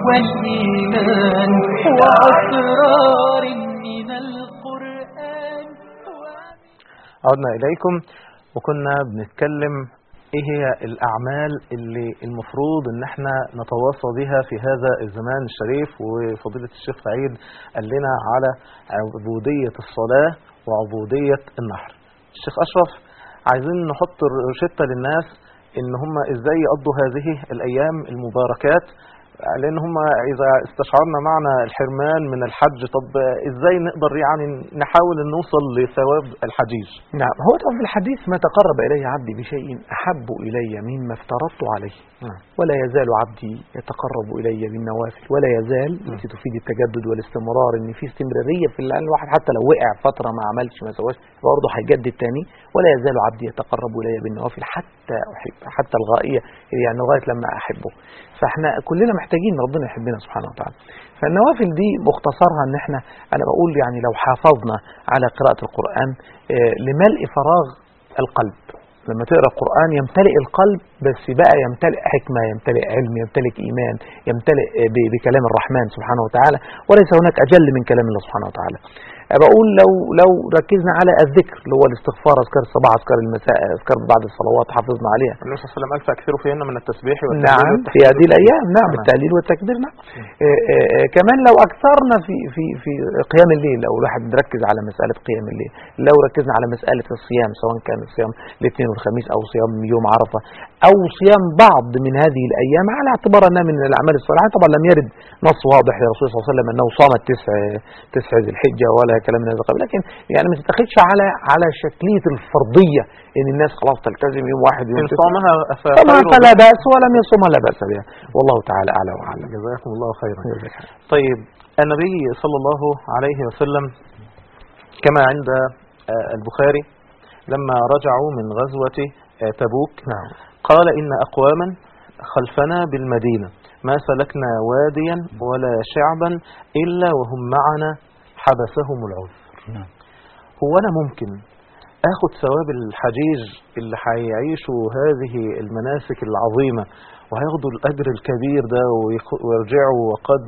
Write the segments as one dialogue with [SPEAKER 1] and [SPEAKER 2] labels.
[SPEAKER 1] والإيمان وأسرار من القرآن
[SPEAKER 2] عدنا إليكم وكنا بنتكلم ايه هي الاعمال اللي المفروض ان احنا نتواصى بها في هذا الزمان الشريف وفضيلة الشيخ سعيد قال لنا على عبودية الصلاة وعبودية النحر الشيخ اشرف عايزين نحط روشتة للناس ان هم ازاي يقضوا هذه الايام المباركات لان هم اذا استشعرنا معنى الحرمان من الحج طب ازاي نقدر يعني نحاول ان نوصل لثواب الحجيج
[SPEAKER 3] نعم هو طبعا في الحديث ما تقرب إلي عبدي بشيء أحب إلي مما افترضت عليه
[SPEAKER 2] نعم.
[SPEAKER 3] ولا يزال عبدي يتقرب إلي بالنوافل ولا يزال التي تفيد التجدد والاستمرار إن في استمرارية في لأن الواحد حتى لو وقع فترة ما عملش ما سواش برضه هيجدد تاني ولا يزال عبدي يتقرب إلي بالنوافل حتى أحب حتى الغائية يعني لغاية لما أحبه فاحنا كلنا محتاجين ربنا يحبنا سبحانه وتعالى فالنوافل دي مختصرها ان احنا انا بقول يعني لو حافظنا على قراءة القرآن آه، لملء فراغ القلب لما تقرا القرآن يمتلئ القلب بس بقى يمتلئ حكمة يمتلئ علم يمتلئ إيمان يمتلئ آه، ب- بكلام الرحمن سبحانه وتعالى وليس هناك أجل من كلام الله سبحانه وتعالى آه، بقول لو لو ركزنا على الذكر اللي هو الاستغفار أذكار الصباح أذكار المساء أذكار بعد الصلوات حافظنا عليها
[SPEAKER 2] النبي صلى الله عليه وسلم قال فاكثروا فيهن من التسبيح والتهليل
[SPEAKER 3] نعم في
[SPEAKER 2] والتحميد
[SPEAKER 3] هذه الايام نعم
[SPEAKER 2] تمام.
[SPEAKER 3] التهليل والتكبير نعم آه، آه، آه، كمان لو اكثرنا في في في قيام الليل لو الواحد ركز على مساله قيام الليل لو ركزنا على مساله الصيام سواء كان صيام الاثنين والخميس او صيام يوم عرفه او صيام بعض من هذه الايام على اعتبار انها من الاعمال الصالحه طبعا لم يرد نص واضح للرسول صلى الله عليه وسلم انه صام التسع تسع ذي الحجه ولا كلام من هذا القبيل لكن يعني ما تتاخدش على على شكليه الفرضيه ان الناس خلاص تلتزم يوم واحد يوم
[SPEAKER 2] إن
[SPEAKER 3] تسعة.
[SPEAKER 2] صامها
[SPEAKER 3] طبعا
[SPEAKER 2] فخير
[SPEAKER 3] فلا بأس ولم يصومها لا بأس بها والله تعالى أعلى وأعلم
[SPEAKER 2] جزاكم الله خيرا طيب النبي صلى الله عليه وسلم كما عند آه، البخاري لما رجعوا من غزوة آه، تبوك
[SPEAKER 3] نعم
[SPEAKER 2] قال إن أقواما خلفنا بالمدينة ما سلكنا واديا ولا شعبا إلا وهم معنا حبسهم العذر
[SPEAKER 3] نعم.
[SPEAKER 2] هو أنا ممكن أخذ ثواب الحجيج اللي هيعيشوا هذه المناسك العظيمة وهياخدوا الأجر الكبير ده ويخ- ويرجعوا وقد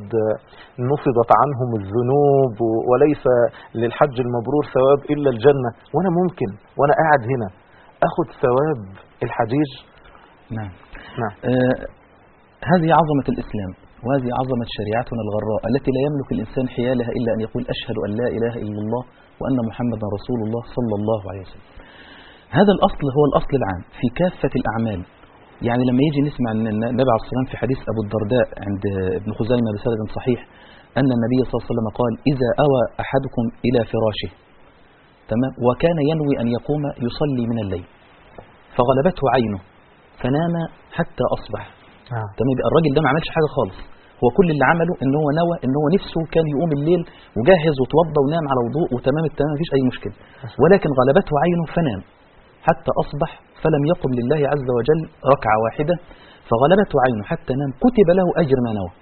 [SPEAKER 2] نفضت عنهم الذنوب و- وليس للحج المبرور ثواب إلا الجنة وأنا ممكن وأنا قاعد هنا أخذ ثواب الحجيج
[SPEAKER 4] نعم
[SPEAKER 2] نعم
[SPEAKER 4] آه هذه عظمة الإسلام وهذه عظمة شريعتنا الغراء التي لا يملك الإنسان حيالها إلا أن يقول أشهد أن لا إله إلا الله وأن محمدا رسول الله صلى الله عليه وسلم هذا الأصل هو الأصل العام في كافة الأعمال يعني لما يجي نسمع أن النبي عليه الصلاة والسلام في حديث أبو الدرداء عند ابن خزيمة بسند صحيح أن النبي صلى الله عليه وسلم قال إذا أوى أحدكم إلى فراشه تمام وكان ينوي أن يقوم يصلي من الليل فغلبته عينه فنام حتى أصبح
[SPEAKER 2] نعم
[SPEAKER 4] تمام يبقى الراجل ده ما عملش حاجه خالص هو كل اللي عمله ان هو نوى ان هو نفسه كان يقوم الليل وجاهز وتوضى ونام على وضوء وتمام التمام مفيش اي مشكله ولكن غلبته عينه فنام حتى اصبح فلم يقم لله عز وجل ركعه واحده فغلبته عينه حتى نام كتب له اجر ما نوى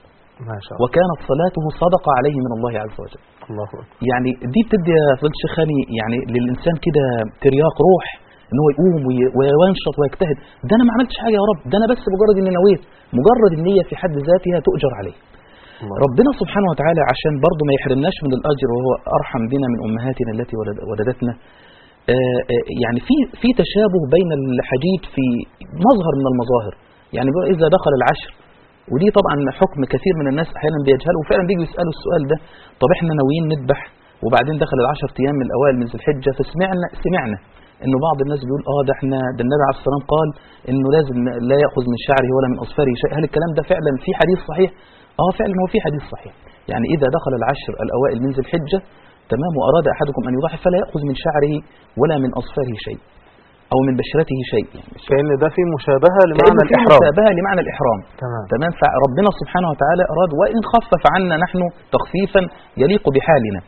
[SPEAKER 2] ما شاء الله
[SPEAKER 4] وكانت صلاته صدقه عليه من الله عز وجل
[SPEAKER 2] الله أكبر
[SPEAKER 4] يعني دي بتدي يا فضيله الشيخ هاني يعني للانسان كده ترياق روح ان هو يقوم وي- وينشط ويجتهد ده انا ما عملتش حاجه يا رب ده انا بس مجرد اني نويت مجرد النية في حد ذاتها تؤجر عليه
[SPEAKER 2] الله.
[SPEAKER 4] ربنا سبحانه وتعالى عشان برضه ما يحرمناش من الاجر وهو ارحم بنا من امهاتنا التي ولد- ولدتنا آه، آه، يعني في في تشابه بين الحديد في مظهر من المظاهر يعني بيقول اذا دخل العشر ودي طبعا حكم كثير من الناس احيانا بيجهلوا وفعلا بيجوا يسالوا السؤال ده طب احنا ناويين نذبح وبعدين دخل العشر ايام من الاوائل من ذي الحجه فسمعنا سمعنا انه بعض الناس بيقول اه ده احنا ده النبي عليه الصلاه والسلام قال انه لازم لا ياخذ من شعره ولا من اظفاره شيء هل الكلام ده فعلا في حديث صحيح اه فعلا هو في حديث صحيح يعني اذا دخل العشر الاوائل من ذي الحجه تمام واراد احدكم ان يضحي فلا ياخذ من شعره ولا من اظفاره شيء او من بشرته شيء يعني
[SPEAKER 2] كأن ده في مشابهة
[SPEAKER 4] كأن
[SPEAKER 2] لمعنى
[SPEAKER 4] في
[SPEAKER 2] الإحرام
[SPEAKER 4] مشابهه لمعنى الاحرام
[SPEAKER 2] تمام
[SPEAKER 4] تمام فربنا سبحانه وتعالى أراد وإن خفف عنا نحن تخفيفا يليق بحالنا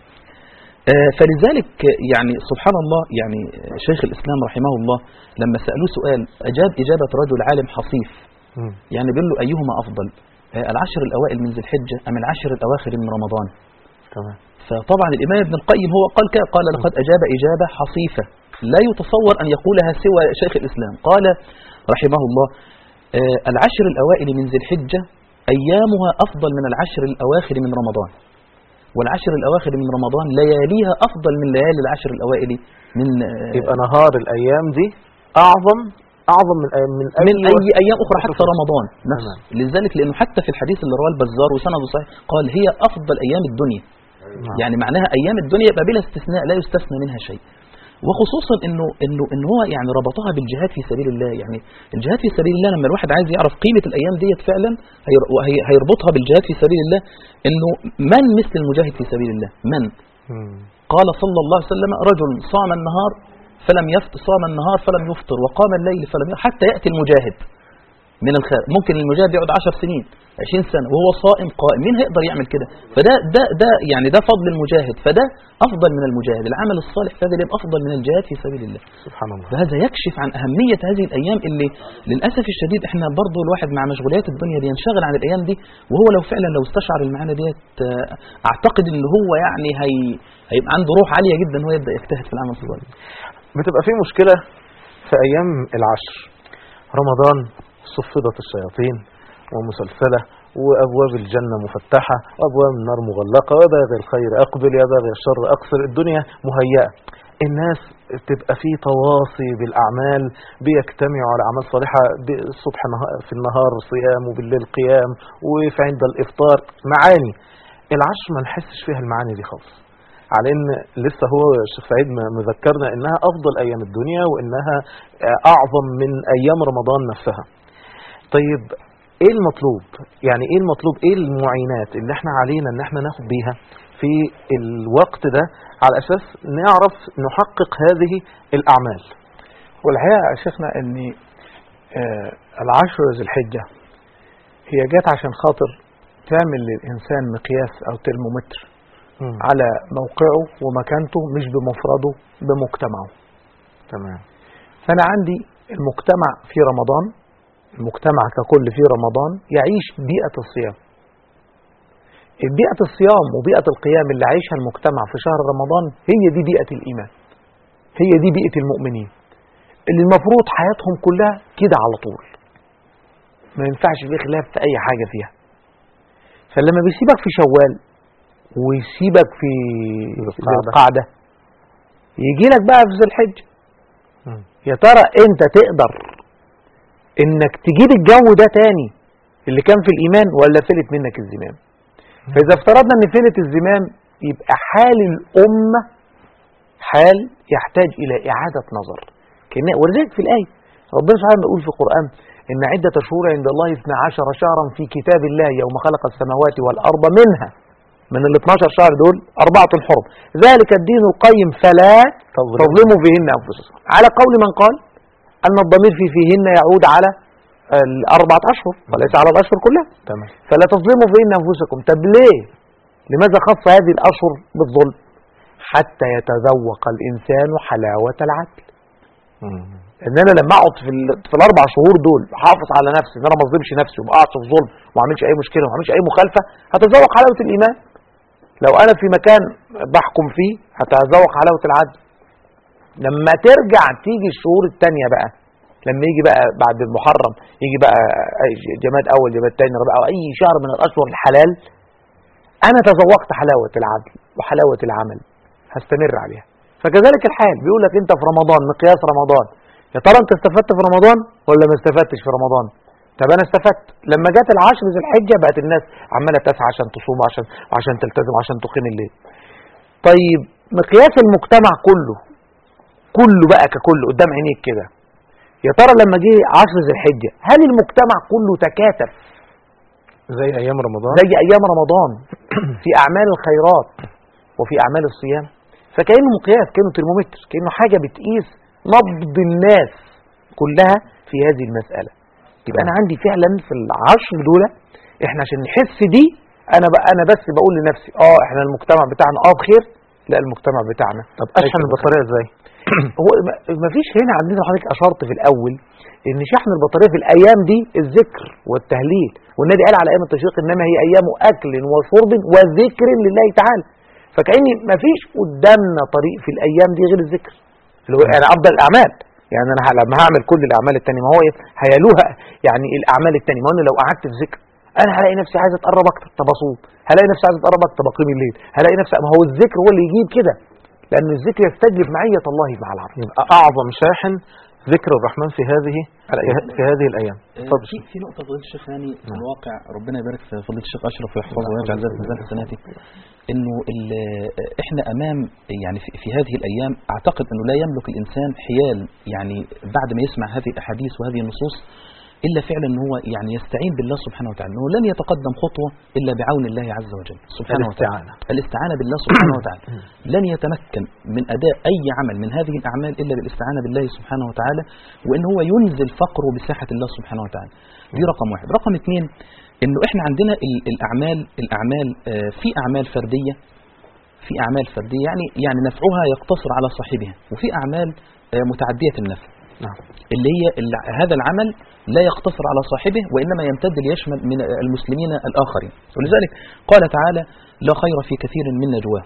[SPEAKER 4] آه، فلذلك يعني سبحان الله يعني شيخ الإسلام رحمه الله لما سألوه سؤال أجاب إجابة رجل عالم حصيف
[SPEAKER 2] مم.
[SPEAKER 4] يعني بيقول له أيهما أفضل آه، العشر الأوائل من ذي الحجة أم العشر الأواخر من رمضان
[SPEAKER 2] تمام
[SPEAKER 4] فطبعا الإمام ابن القيم هو قال كده قال لقد أجاب إجابة حصيفة لا يتصور أن يقولها سوى شيخ الإسلام قال رحمه الله آه، العشر الأوائل من ذي الحجة أيامها أفضل من العشر الأواخر من رمضان والعشر الأواخر من رمضان لياليها أفضل من ليالي العشر الأوائل من آه،
[SPEAKER 2] يبقى نهار الايام دي اعظم اعظم من أي- من اي
[SPEAKER 4] من أي
[SPEAKER 2] وقت-
[SPEAKER 4] أيام أخرى حتى
[SPEAKER 2] وقت-
[SPEAKER 4] رمضان نفسه
[SPEAKER 2] تمام.
[SPEAKER 4] لذلك لأنه حتى في الحديث اللي رواه البزار وسنده صحيح قال هي أفضل أيام الدنيا
[SPEAKER 2] نعم.
[SPEAKER 4] يعني معناها أيام الدنيا يبقى بلا استثناء لا يستثنى منها شيء وخصوصا انه انه ان هو يعني ربطها بالجهاد في سبيل الله يعني الجهاد في سبيل الله لما الواحد عايز يعرف قيمه الايام ديت فعلا هير- وهي- هيربطها بالجهاد في سبيل الله انه من مثل المجاهد في سبيل الله من
[SPEAKER 2] مم.
[SPEAKER 4] قال صلى الله عليه وسلم رجل صام النهار فلم يفطر صام النهار فلم يفطر وقام الليل فلم يفطر حتى ياتي المجاهد من الخارج ممكن المجاهد يقعد 10 سنين 20 سنه وهو صائم قائم مين هيقدر يعمل كده فده ده ده يعني ده فضل المجاهد فده افضل من المجاهد العمل الصالح في هذا اليوم افضل من الجهاد في سبيل الله
[SPEAKER 2] سبحان الله
[SPEAKER 4] فهذا يكشف عن أهمية هذه الأيام اللي للأسف الشديد إحنا برضو الواحد مع مشغوليات الدنيا بينشغل عن الأيام دي وهو لو فعلا لو استشعر المعاني ديت آه، أعتقد إن هو يعني هي هيبقى عنده روح عالية جدا إن هو يبدأ يجتهد في العمل الصالح
[SPEAKER 2] بتبقى في مشكلة في أيام العشر رمضان صفدت الشياطين ومسلسلة وأبواب الجنة مفتحة وأبواب النار مغلقة وباغي الخير أقبل يا باغي الشر أقصر الدنيا مهيئة الناس تبقى في تواصي بالأعمال بيجتمعوا على أعمال صالحة ب- الصبح نها- في النهار صيام وبالليل قيام وفي عند الإفطار معاني العشر ما نحسش فيها المعاني دي خالص على ان لسه هو الشيخ سعيد م- مذكرنا انها افضل ايام الدنيا وانها آه، اعظم من ايام رمضان نفسها طيب ايه المطلوب يعني ايه المطلوب ايه المعينات اللي احنا علينا ان احنا ناخد بيها في الوقت ده على اساس نعرف نحقق هذه الاعمال
[SPEAKER 3] والحقيقة يا شيخنا ان آه، العشر ذي الحجة هي جت عشان خاطر تعمل للإنسان مقياس أو ترمومتر
[SPEAKER 2] مم.
[SPEAKER 3] على موقعه ومكانته مش بمفرده بمجتمعه
[SPEAKER 2] تمام
[SPEAKER 3] فأنا عندي المجتمع في رمضان المجتمع ككل في رمضان يعيش بيئة الصيام بيئة الصيام وبيئة القيام اللي عايشها المجتمع في شهر رمضان هي دي بيئة الإيمان هي دي بيئة المؤمنين اللي المفروض حياتهم كلها كده على طول ما ينفعش في خلاف في أي حاجة فيها فلما بيسيبك في شوال ويسيبك في ذي
[SPEAKER 2] القعدة.
[SPEAKER 3] القعدة يجي لك بقى في ذي الحجة
[SPEAKER 2] مم.
[SPEAKER 3] يا ترى انت تقدر انك تجيب الجو ده تاني اللي كان في الايمان ولا فلت منك الزمام فاذا افترضنا ان فلت الزمام يبقى حال الامه حال يحتاج الى اعاده نظر كأن ولذلك في الايه ربنا سبحانه يقول في القران ان عده شهور عند الله 12 شهرا في كتاب الله يوم خلق السماوات والارض منها من ال 12 شهر دول أربعة حرم ذلك الدين القيم فلا
[SPEAKER 2] تظلموا.
[SPEAKER 3] تظلموا فيهن أنفسكم على قول من قال أن الضمير في فيهن يعود على الأربعة أشهر وليس على الأشهر كلها
[SPEAKER 2] تمام
[SPEAKER 3] فلا تظلموا فيهن أنفسكم طب ليه لماذا خص هذه الأشهر بالظلم حتى يتذوق الإنسان حلاوة العدل
[SPEAKER 2] مم.
[SPEAKER 3] ان انا لما اقعد في, ال- في الاربع شهور دول احافظ على نفسي ان انا ما اظلمش نفسي وما اقعدش في ظلم وما اعملش اي مشكله وما اعملش اي مخالفه هتذوق حلاوه الايمان لو انا في مكان بحكم فيه هتذوق حلاوه العدل لما ترجع تيجي الشهور التانية بقى لما يجي بقى بعد المحرم يجي بقى أي جماد اول جماد تاني ربيع او اي شهر من الاشهر الحلال انا تذوقت حلاوه العدل وحلاوه العمل هستمر عليها فكذلك الحال بيقول لك انت في رمضان مقياس رمضان يا ترى انت استفدت في رمضان ولا ما استفدتش في رمضان طب انا استفدت لما جت العشر ذي الحجه بقت الناس عماله تسعى عشان تصوم عشان عشان تلتزم عشان تقيم الليل طيب مقياس المجتمع كله كله بقى ككل قدام عينيك كده يا ترى لما جه عشر ذي الحجه هل المجتمع كله تكاتف
[SPEAKER 2] زي ايام رمضان
[SPEAKER 3] زي ايام رمضان في اعمال الخيرات وفي اعمال الصيام فكانه مقياس كانه ترمومتر كانه حاجه بتقيس نبض الناس كلها في هذه المساله يبقى انا عندي فعلا في العشر دول احنا عشان نحس دي انا بقى انا بس بقول لنفسي اه احنا المجتمع بتاعنا اه بخير لا المجتمع بتاعنا
[SPEAKER 2] طب اشحن البطاريه ازاي
[SPEAKER 3] هو ما فيش هنا عندنا حضرتك اشرت في الاول ان شحن البطاريه في الايام دي الذكر والتهليل والنبي قال على ايام التشريق انما هي ايام اكل وشرب وذكر لله تعالى فكاني ما فيش قدامنا طريق في الايام دي غير الذكر اللي هو يعني افضل الاعمال يعني انا ه- لما هعمل كل الاعمال التانية ما هو إيه؟ هيلوها يعني الاعمال التانية ما هو انا لو قعدت في ذكر انا هلاقي نفسي عايز اتقرب اكتر طب اصوم هلاقي نفسي عايز اتقرب اكتر طب اقيم الليل هلاقي نفسي ما هو الذكر هو اللي يجيب كده لان الذكر يستجلب معيه الله مع العبد
[SPEAKER 2] يبقى اعظم شاحن ذكر الرحمن في هذه في, ه- في هذه الايام
[SPEAKER 4] آه،
[SPEAKER 2] اتفضل
[SPEAKER 4] في في نقطة فضيلة الشيخ يعني في الواقع ربنا يبارك في فضيلة الشيخ أشرف ويحفظه ويجعل ذلك ميزان حسناته إنه ال- إحنا أمام يعني في, في هذه الأيام أعتقد إنه لا يملك الإنسان حيال يعني بعد ما يسمع هذه الأحاديث وهذه النصوص إلا فعلا إن هو يعني يستعين بالله سبحانه وتعالى إنه لن يتقدم خطوة إلا بعون الله عز وجل سبحانه وتعالى
[SPEAKER 2] الاستعانة
[SPEAKER 4] الاستعانة بالله سبحانه وتعالى لن يتمكن من أداء أي عمل من هذه الأعمال إلا بالاستعانة بالله سبحانه وتعالى وإن هو ينزل فقره بساحة الله سبحانه وتعالى دي رقم واحد رقم اثنين إنه إحنا عندنا ال- الأعمال الأعمال آه، في أعمال فردية في أعمال فردية يعني يعني نفعها يقتصر على صاحبها وفي أعمال آه، متعدية النفع
[SPEAKER 2] نعم
[SPEAKER 4] اللي هي ال- هذا العمل لا يقتصر على صاحبه وإنما يمتد ليشمل من المسلمين الآخرين ولذلك قال تعالى لا خير في كثير من نجواه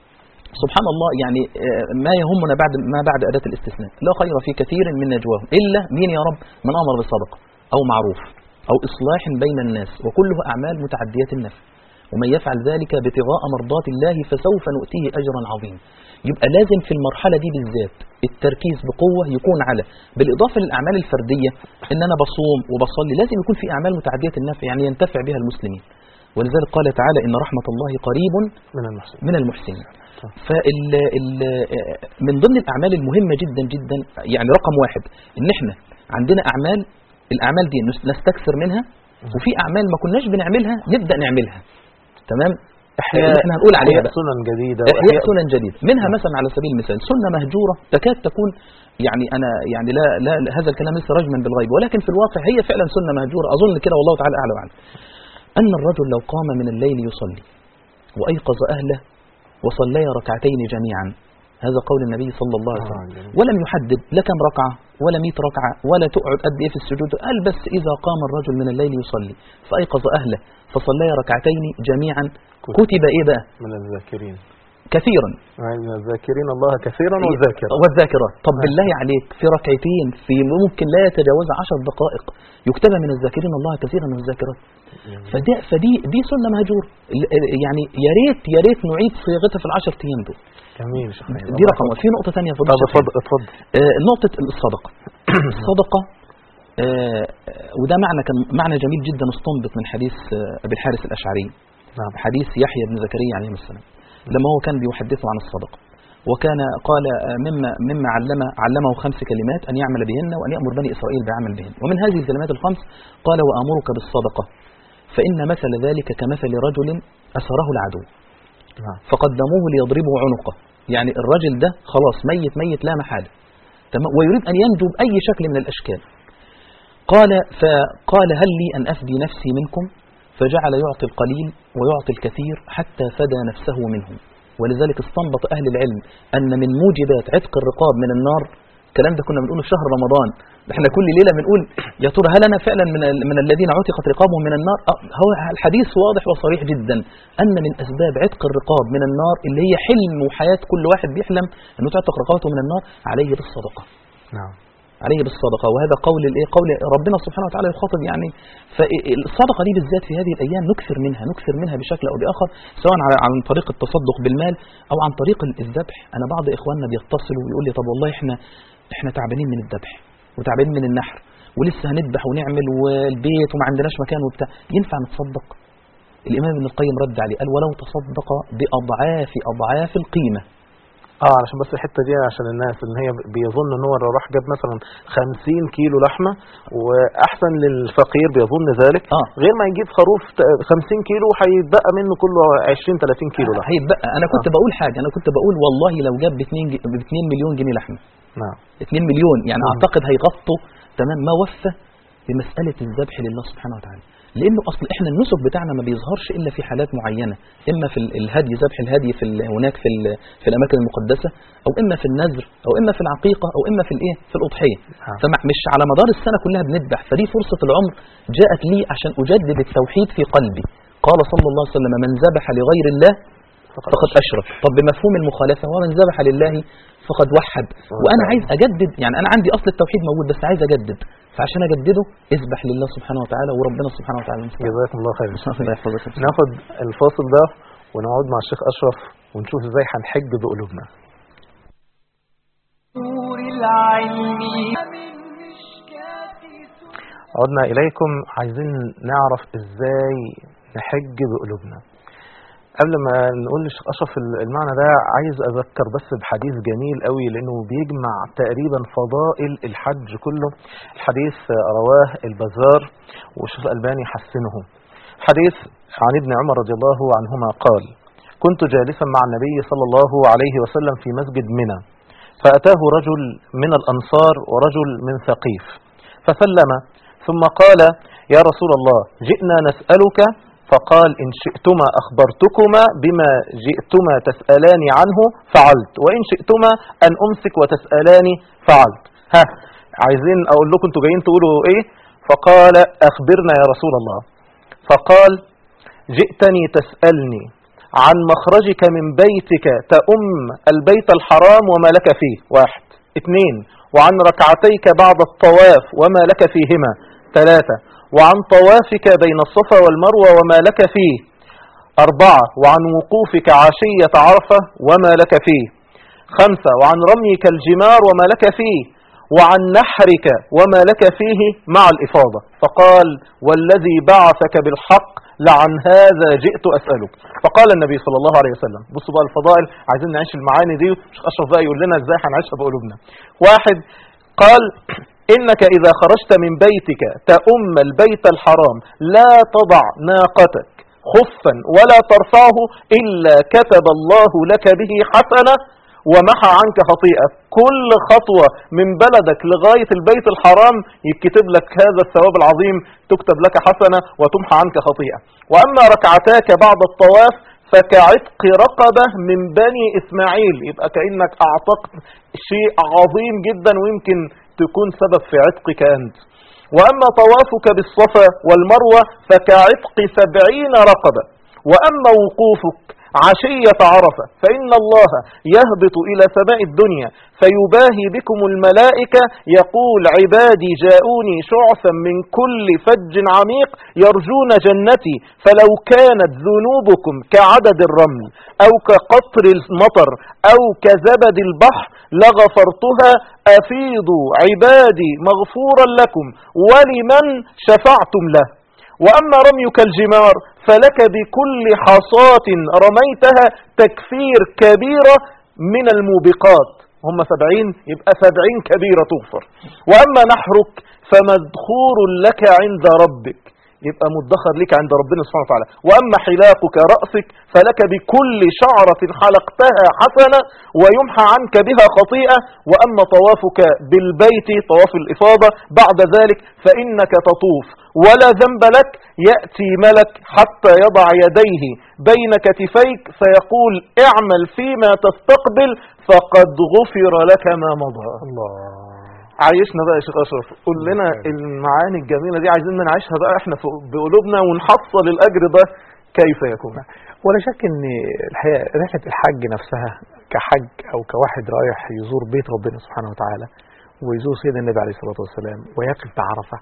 [SPEAKER 4] سبحان الله يعني آه، ما يهمنا بعد ما بعد أداة الاستثناء لا خير في كثير من نجواهم إلا مين يا رب من أمر بالصدقة أو معروف أو إصلاح بين الناس وكله أعمال متعدية النفع ومن يفعل ذلك ابتغاء مرضات الله فسوف نؤتيه أجرا عظيما يبقى لازم في المرحلة دي بالذات التركيز بقوة يكون على بالإضافة للأعمال الفردية إن أنا بصوم وبصلي لازم يكون في أعمال متعدية النفع يعني ينتفع بها المسلمين ولذلك قال تعالى إن رحمة الله قريب
[SPEAKER 2] من المحسن
[SPEAKER 4] من المحسنين فال ال من ضمن الأعمال المهمة جدا جدا يعني رقم واحد إن إحنا عندنا أعمال الأعمال دي نس- نستكثر منها وفي أعمال ما كناش بنعملها نبدأ نعملها تمام اللي احنا هنقول عليها بقى
[SPEAKER 2] سنن جديدة
[SPEAKER 4] إحياء سنن جديدة منها مثلا على سبيل المثال سنة مهجورة تكاد تكون يعني أنا يعني لا, لا لا- هذا الكلام ليس رجما بالغيب ولكن في الواقع هي فعلا سنة مهجورة أظن كده والله تعالى أعلى وأعلم أن الرجل لو قام من الليل يصلي وأيقظ أهله وصليا ركعتين جميعا هذا قول النبي صلى الله عليه
[SPEAKER 2] آه،
[SPEAKER 4] وسلم
[SPEAKER 2] جميل.
[SPEAKER 4] ولم يحدد لا كم ركعة ولا مئة ركعة ولا تقعد قد إيه في السجود قال بس إذا قام الرجل من الليل يصلي فأيقظ أهله فصليا ركعتين جميعا كتب إيه بقى
[SPEAKER 2] من الذاكرين
[SPEAKER 4] كثيرا
[SPEAKER 2] من الذاكرين الله كثيرا والذاكرة
[SPEAKER 4] والذاكرات طب بالله عليك في ركعتين في ممكن لا يتجاوز عشر دقائق يكتب من الذاكرين الله كثيرا والذاكرات فدي فدي دي سنه مهجور ال- ال- يعني يا ريت يا ريت نعيد صياغتها في العشر ايام دول
[SPEAKER 2] جميل شيخ نايم.
[SPEAKER 4] دي رقم واحد. في نقطه ثانيه
[SPEAKER 2] طب اتفضل اتفضل
[SPEAKER 4] نقطه الصدقه الصدقه آه، وده معنى كان معنى جميل جدا استنبط من حديث آه، ابي الحارث الاشعري
[SPEAKER 2] نعم
[SPEAKER 4] حديث يحيى بن زكريا عليه السلام لما هو كان بيحدثه عن الصدقة وكان قال آه، مما مما علم علمه خمس كلمات أن يعمل بهن وأن يأمر بني إسرائيل بالعمل بهن ومن هذه الكلمات الخمس قال وآمرك بالصدقة فإن مثل ذلك كمثل رجل أسره العدو
[SPEAKER 2] نعم
[SPEAKER 4] فقدموه ليضربه عنقه يعني الرجل ده خلاص ميت ميت لا محالة تمام ويريد أن ينجو بأي شكل من الأشكال قال فقال هل لي أن أفدي نفسي منكم فجعل يعطي القليل ويعطي الكثير حتى فدى نفسه منهم ولذلك استنبط أهل العلم أن من موجبات عتق الرقاب من النار الكلام ده كنا بنقوله في شهر رمضان احنا كل ليله بنقول يا ترى هل انا فعلا من ال- من الذين عتقت رقابهم من النار آه، هو الحديث واضح وصريح جدا ان من اسباب عتق الرقاب من النار اللي هي حلم وحياه كل واحد بيحلم انه تعتق رقابته من النار عليه بالصدقه
[SPEAKER 2] نعم
[SPEAKER 4] عليه بالصدقة وهذا قول الايه قول ربنا سبحانه وتعالى يخاطب يعني فالصدقة دي بالذات في هذه الأيام نكثر منها نكثر منها بشكل أو بآخر سواء على عن طريق التصدق بالمال أو عن طريق الذبح أنا بعض إخواننا بيتصلوا ويقول لي طب والله إحنا إحنا تعبانين من الذبح وتعبانين من النحر ولسه هنذبح ونعمل والبيت وما عندناش مكان وبتاع ينفع نتصدق الإمام ابن القيم رد عليه قال ولو تصدق بأضعاف أضعاف القيمة
[SPEAKER 2] اه علشان بس الحته دي عشان الناس ان هي بيظن ان هو لو راح جاب مثلا 50 كيلو لحمه واحسن للفقير بيظن ذلك
[SPEAKER 4] آه.
[SPEAKER 2] غير ما يجيب خروف ت- 50 كيلو هيتبقى منه كله 20 30 كيلو لحمه
[SPEAKER 4] هيبقى أنا كنت بقول حاجة أنا كنت بقول والله لو جاب ب 2 ب 2 مليون جنيه لحمة
[SPEAKER 2] نعم
[SPEAKER 4] 2 مليون يعني
[SPEAKER 2] مم.
[SPEAKER 4] اعتقد هيغطوا تمام ما وفى بمساله الذبح لله سبحانه وتعالى لانه اصل احنا النسك بتاعنا ما بيظهرش الا في حالات معينه اما في ال- الهدي ذبح الهدي في ال- هناك في ال- في الاماكن المقدسه او اما في النذر او اما في العقيقه او اما في الايه في الاضحيه
[SPEAKER 2] نعم.
[SPEAKER 4] فمش على مدار السنه كلها بنذبح فدي فرصه العمر جاءت لي عشان اجدد التوحيد في قلبي قال صلى الله عليه وسلم من ذبح لغير الله فقد أشرك طب بمفهوم المخالفة ومن ذبح لله فقد وحد وأنا عايز أجدد يعني أنا عندي أصل التوحيد موجود بس عايز أجدد فعشان أجدده اذبح لله سبحانه وتعالى وربنا سبحانه وتعالى المستعان.
[SPEAKER 2] جزاكم الله خير
[SPEAKER 4] الله يحفظك
[SPEAKER 2] ناخد الفاصل ده ونقعد مع الشيخ أشرف ونشوف ازاي هنحج بقلوبنا
[SPEAKER 1] نور العلم من مشكاة
[SPEAKER 2] عدنا إليكم عايزين نعرف ازاي نحج بقلوبنا قبل ما نقول للشيخ أشرف المعنى ده عايز أذكر بس بحديث جميل قوي لأنه بيجمع تقريبا فضائل الحج كله الحديث رواه البزار والشيخ الألباني حسنه حديث عن ابن عمر رضي الله عنهما قال كنت جالسا مع النبي صلى الله عليه وسلم في مسجد منى فأتاه رجل من الأنصار ورجل من ثقيف فسلم ثم قال يا رسول الله جئنا نسألك فقال إن شئتما أخبرتكما بما جئتما تسألان عنه فعلت وإن شئتما أن أمسك وتسألاني فعلت ها عايزين أقول لكم أنتوا جايين تقولوا إيه فقال أخبرنا يا رسول الله فقال جئتني تسألني عن مخرجك من بيتك تأم البيت الحرام وما لك فيه واحد اثنين وعن ركعتيك بعد الطواف وما لك فيهما ثلاثة وعن طوافك بين الصفا والمروة وما لك فيه أربعة وعن وقوفك عشية عرفة وما لك فيه خمسة وعن رميك الجمار وما لك فيه وعن نحرك وما لك فيه مع الإفاضة فقال والذي بعثك بالحق لعن هذا جئت أسألك فقال النبي صلى الله عليه وسلم بصوا بقى الفضائل عايزين نعيش المعاني دي مش أشرف بقى يقول لنا ازاي هنعيشها بقلوبنا واحد قال إنك إذا خرجت من بيتك تأم البيت الحرام لا تضع ناقتك خفا ولا ترفعه إلا كتب الله لك به حسنة ومحى عنك خطيئة كل خطوة من بلدك لغاية البيت الحرام يكتب لك هذا الثواب العظيم تكتب لك حسنة وتمحى عنك خطيئة وأما ركعتاك بعد الطواف فكعتق رقبة من بني إسماعيل يبقى كأنك أعتقت شيء عظيم جدا ويمكن تكون سبب في عتقك أنت وأما طوافك بالصفا والمروة فكعتق سبعين رقبة وأما وقوفك عشية عرفة فإن الله يهبط إلى سماء الدنيا فيباهي بكم الملائكة يقول عبادي جاءوني شعثا من كل فج عميق يرجون جنتي فلو كانت ذنوبكم كعدد الرمل أو كقطر المطر أو كزبد البحر لغفرتها أفيضوا عبادي مغفورا لكم ولمن شفعتم له وأما رميك الجمار فلك بكل حصاة رميتها تكفير كبيرة من الموبقات هم سبعين يبقى سبعين كبيرة تغفر وأما نحرك فمدخور لك عند ربك يبقى مدخر لك عند ربنا سبحانه وتعالى وأما حلاقك رأسك فلك بكل شعرة حلقتها حسنة ويمحى عنك بها خطيئة وأما طوافك بالبيت طواف الإفاضة بعد ذلك فإنك تطوف ولا ذنب لك يأتي ملك حتى يضع يديه بين كتفيك فيقول اعمل فيما تستقبل فقد غفر لك ما مضى الله عايشنا بقى يا شيخ اشرف قول لنا المعاني الجميله دي عايزين نعيشها بقى احنا في- بقلوبنا ونحصل الاجر ده كيف يكون
[SPEAKER 3] ولا شك ان الحقيقه رحله الحج نفسها كحج او كواحد رايح يزور بيت ربنا سبحانه وتعالى ويزور سيدنا النبي عليه الصلاه والسلام ويقف بعرفه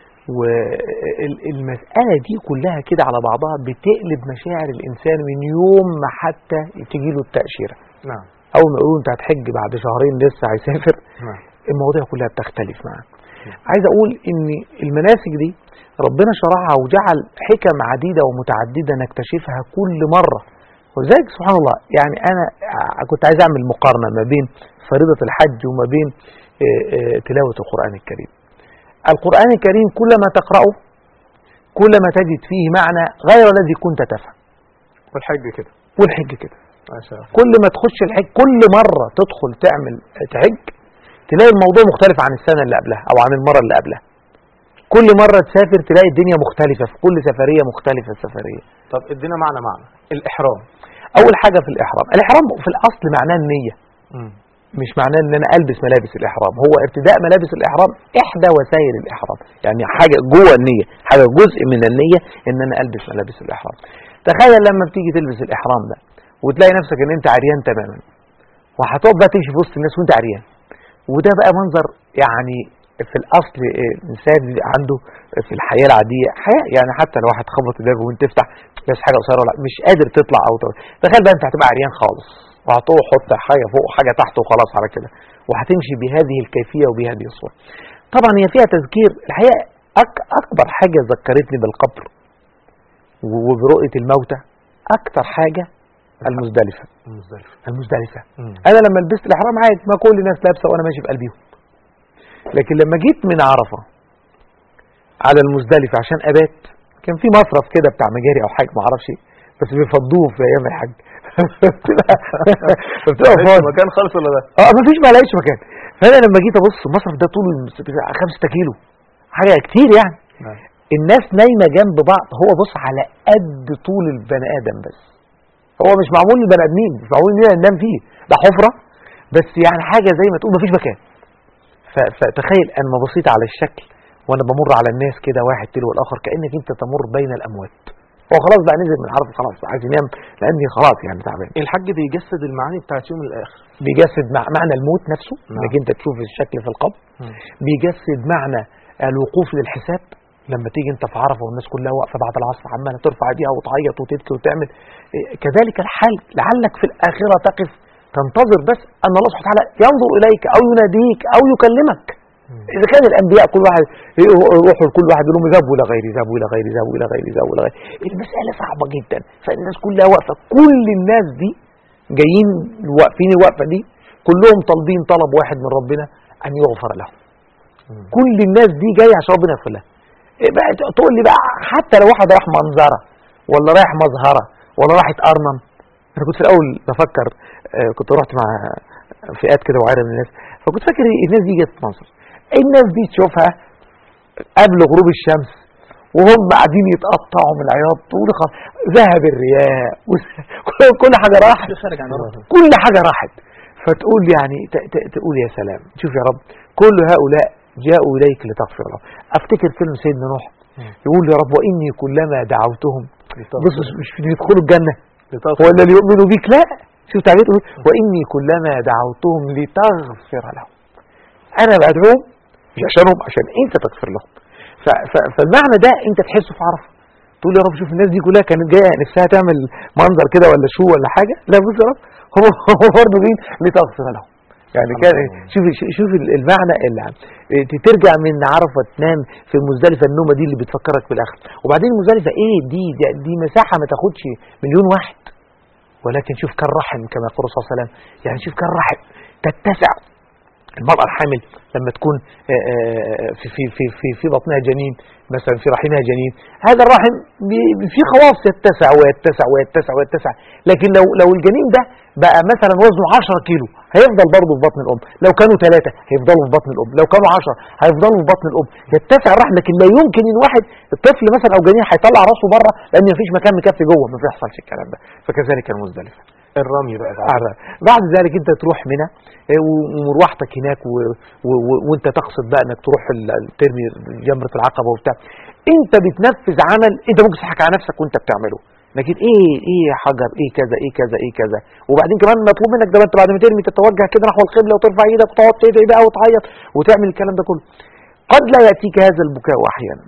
[SPEAKER 3] والمسألة دي كلها كده على بعضها بتقلب مشاعر الإنسان من يوم ما حتى تجي له التأشيرة
[SPEAKER 2] نعم
[SPEAKER 3] أول ما يقولوا أنت هتحج بعد شهرين لسه هيسافر
[SPEAKER 2] نعم
[SPEAKER 3] المواضيع كلها بتختلف معاه عايز اقول ان المناسك دي ربنا شرعها وجعل حكم عديدة ومتعددة نكتشفها كل مرة ولذلك سبحان الله يعني انا ع- كنت عايز اعمل مقارنة ما بين فريضة الحج وما بين آه، آه، تلاوة القرآن الكريم القرآن الكريم كلما تقرأه كلما تجد فيه معنى غير الذي كنت تفهم
[SPEAKER 2] والحج كده
[SPEAKER 3] والحج كده
[SPEAKER 2] ما شاء الله
[SPEAKER 3] كل ما تخش الحج كل مرة تدخل تعمل تحج تلاقي الموضوع مختلف عن السنة اللي قبلها أو عن المرة اللي قبلها كل مرة تسافر تلاقي الدنيا مختلفة في كل سفرية مختلفة السفرية
[SPEAKER 2] طب ادينا معنى معنى الاحرام
[SPEAKER 3] أول حاجة في الإحرام الإحرام في الأصل معناه النية
[SPEAKER 2] مم.
[SPEAKER 3] مش معناه ان انا البس ملابس الاحرام هو ارتداء ملابس الاحرام احدى وسائل الاحرام يعني حاجه جوه النيه حاجه جزء من النيه ان انا البس ملابس الاحرام تخيل لما بتيجي تلبس الاحرام ده وتلاقي نفسك ان انت عريان تماما وهتقعد بقى تمشي في وسط الناس وانت عريان وده بقى منظر يعني في الاصل آه، الانسان عنده في الحياه العاديه حياه يعني حتى لو واحد خبط الباب وانت تفتح بس حاجه قصيره ولا مش قادر تطلع او تطلع. تخيل بقى انت هتبقى عريان خالص وهتروح حط حاجه فوق وحاجه تحت وخلاص على كده وهتمشي بهذه الكيفيه وبهذه الصوره طبعا هي فيها تذكير الحقيقه أك أكبر حاجة ذكرتني بالقبر و- وبرؤية الموتى أكتر حاجة المزدلفة
[SPEAKER 2] مزدلفة
[SPEAKER 3] المزدلفة
[SPEAKER 2] مم.
[SPEAKER 3] أنا لما لبست الإحرام عادي ما كل الناس لابسة وأنا ماشي في قلبيهم لكن لما جيت من عرفة على المزدلفة عشان أبات كان في مصرف كده بتاع مجاري أو حاجة ما أعرفش إيه، بس بيفضوه في أيام الحج فبتبقى فبتبقى
[SPEAKER 2] لقيت
[SPEAKER 3] فاضي
[SPEAKER 2] مكان خالص ولا ده؟
[SPEAKER 3] اه مفيش ما لاقيش مكان فانا لما جيت ابص المصرف ده طوله 5 كيلو حاجه كتير يعني
[SPEAKER 2] نعم.
[SPEAKER 3] الناس نايمه جنب بعض هو بص على قد طول البني ادم بس هو مش معمول للبني ادمين مش معمول لنا ننام فيه ده حفره بس يعني حاجه زي ما تقول مفيش مكان ف- فتخيل انا ما بصيت على الشكل وانا بمر على الناس كده واحد تلو الاخر كانك انت تمر بين الاموات هو خلاص بقى نزل من عرفه خلاص عايز ينام لاني خلاص يعني تعبان
[SPEAKER 2] الحج بيجسد المعاني بتاعت يوم الاخر
[SPEAKER 3] بيجسد مع معنى الموت نفسه
[SPEAKER 2] نعم.
[SPEAKER 3] انك انت تشوف الشكل في القبر
[SPEAKER 2] مم.
[SPEAKER 3] بيجسد معنى الوقوف للحساب لما تيجي انت في عرفه والناس كلها واقفه بعد العصر عماله ترفع ايديها وتعيط وتبكي وتعمل إيه، كذلك الحال لعلك في الاخره تقف تنتظر بس ان الله سبحانه وتعالى ينظر اليك او يناديك او يكلمك اذا كان الانبياء كل واحد يروحوا لكل واحد يقول لهم ذهبوا الى غيري ذهبوا الى غيري ذهبوا الى غيري ذهبوا الى غيري المساله صعبه جدا فالناس كلها واقفه كل الناس دي جايين واقفين الوقفه دي كلهم طالبين طلب واحد من ربنا ان يغفر لهم
[SPEAKER 2] مم.
[SPEAKER 3] كل الناس دي جايه عشان ربنا يغفر لها إيه بقى تقول لي بقى حتى لو واحد رايح منظره ولا رايح مظهره ولا رايح ارنم انا كنت في الاول بفكر آه، كنت رحت مع فئات كده وعيره من الناس فكنت فاكر إيه الناس دي جت مصر الناس دي تشوفها قبل غروب الشمس وهم قاعدين يتقطعوا من العياط تقول خلاص ذهب الرياء وز- كل- كل حاجه راحت
[SPEAKER 4] خارج عن الرحمة.
[SPEAKER 3] كل حاجة راحت فتقول يعني ت- ت- تقول يا سلام شوف يا رب كل هؤلاء جاءوا إليك لتغفر لهم أفتكر فيلم سيدنا نوح يقول يا رب وإني كلما دعوتهم بص مش- مش يدخلوا الجنة ولا ليؤمنوا بيك لا شوف تعبير يقول وإني كلما دعوتهم لتغفر لهم أنا بدعوهم مش عشانهم عشان أنت تغفر لهم ف- ف- فالمعنى ده أنت تحسه في عرفة تقول يا رب شوف الناس دي كلها كانت جايه نفسها تعمل منظر كده ولا شو ولا حاجه لا بص يا رب هم هم برضه جايين لتغفر لهم يعني كان شوف شوف المعنى اللي عم- ترجع من عرفه تنام في مزدلفه النومه دي اللي بتفكرك بالاخر وبعدين مزدلفه ايه دي دي, دي مساحه ما تاخدش مليون واحد ولكن شوف كالرحم كما يقول الرسول صلى الله عليه وسلم يعني شوف كالرحم تتسع المرأة الحامل لما تكون آه، آه، في في في في في بطنها جنين مثلا في رحمها جنين هذا الرحم بي- في خواص يتسع ويتسع ويتسع ويتسع لكن لو لو الجنين ده بقى مثلا وزنه 10 كيلو هيفضل برضه في بطن الام لو كانوا ثلاثة هيفضلوا في بطن الام لو كانوا 10 هيفضلوا في بطن الام يتسع الرحم لكن لا يمكن ان واحد الطفل مثلا او جنين هيطلع راسه بره لان مفيش مكان مكفي جوه ما بيحصلش الكلام ده فكذلك المزدلفه
[SPEAKER 2] الرمي بقى بعد.
[SPEAKER 3] أعرف. بعد ذلك انت تروح منى اه، و- ومروحتك هناك و... و... و... وانت تقصد بقى انك تروح ال- ترمي جمرة العقبة وبتاع انت بتنفذ عمل انت ممكن تضحك على نفسك وانت بتعمله لكن ايه ايه يا حجر ايه كذا ايه كذا ايه كذا وبعدين كمان مطلوب منك ده انت بعد ما ترمي تتوجه كده نحو القبلة وترفع ايدك وتقعد تدعي بقى وتعيط وتعمل الكلام ده كله قد لا يأتيك هذا البكاء احيانا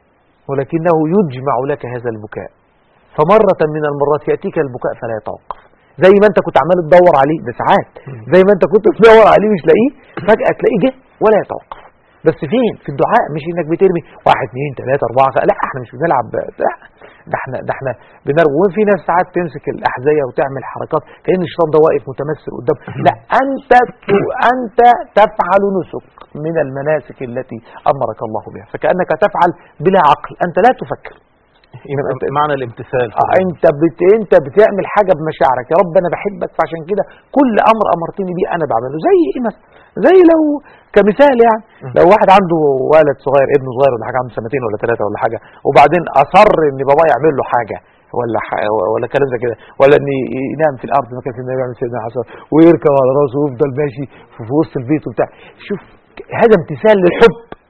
[SPEAKER 3] ولكنه يجمع لك هذا البكاء فمرة من المرات يأتيك البكاء فلا يتوقف زي ما انت كنت عمال تدور عليه بساعات زي ما انت كنت تدور عليه مش لاقيه فجأة تلاقيه جه ولا يتوقف بس فين في الدعاء مش انك بترمي واحد اثنين ثلاثة أربعة خ- لا احنا مش بنلعب لا ده احنا ده احنا بنرجو وفي ناس ساعات تمسك الأحذية وتعمل حركات كأن الشيطان ده واقف متمثل قدام لا أنت ت- أنت تفعل نسك من المناسك التي أمرك الله بها فكأنك تفعل بلا عقل أنت لا تفكر
[SPEAKER 2] يبقى معنى الامتثال في
[SPEAKER 3] آه،
[SPEAKER 2] الرمي.
[SPEAKER 3] انت بت... انت بتعمل حاجه بمشاعرك يا رب انا بحبك فعشان كده كل امر امرتني بيه انا بعمله زي ايه مثلا زي لو كمثال يعني لو واحد عنده ولد صغير ابن صغير ولا حاجه عنده سنتين ولا ثلاثه ولا حاجه وبعدين اصر ان باباه يعمل له حاجه ولا ح... ولا كلام زي كده ولا ان ينام في الارض ما كان سيدنا يعمل سيدنا حسن ويركب على راسه ويفضل ماشي في في وسط البيت وبتاع شوف هذا امتثال للحب